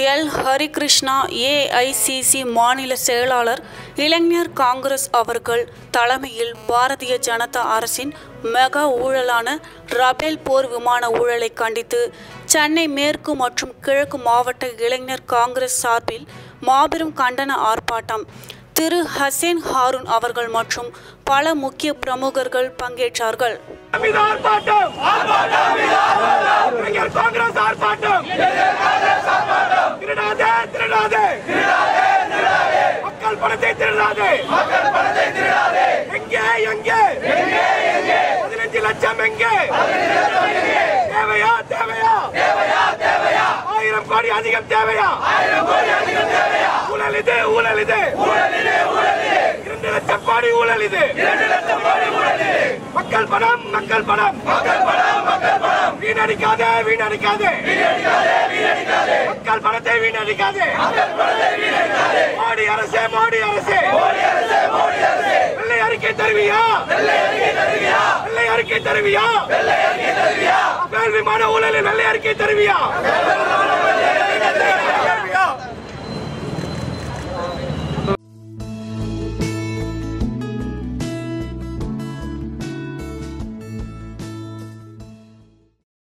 L Harikrishna AICC மாநில செயலாளர் இளைஞர் காங்கிரஸ் அவர்கள் தலைமையில் பாரதிய ஜனதா அரசின் மெகா ஊழலான ரபேல் போர் விமான ஊழலை கண்டித்து சென்னை மேற்கு மற்றும் கிழக்கு மாவட்ட இளைஞர் காங்கிரஸ் சார்பில் மாபெரும் கண்டன ஆர்ப்பாட்டம் திரு ஹசேன் ஹாரூன் அவர்கள் மற்றும் பல முக்கிய பிரமுகர்கள் பங்கேற்றார்கள் மீது ஆர்ப்பாட்டம் இளைஞர் காங்கிரஸ் ஆர்ப்பாட்டம் திருடாதே திருடாதே மக்கள் பணத்தை திருடாதே எங்கே எங்கே பதினஞ்சு லட்சம் எங்கே தேவையா தேவையா ஆயிரம் கோடி அதிகம் தேவையா ஊழல் இது ஊழல் இது இரண்டு லட்சம் கோடி ஊழல் இது மக்கள் பணம் மக்கள் பணம் வீணடிக்காதே வீணடிக்காதே மக்கள் பணத்தை வீணடிக்காதே மோடி அரசே மோடி அரசே வெள்ளை அறிக்கை தருவியா வெள்ளை அறிக்கை தருவியா மேல் விமான ஊழலில் வெள்ளை அறிக்கை தருவியா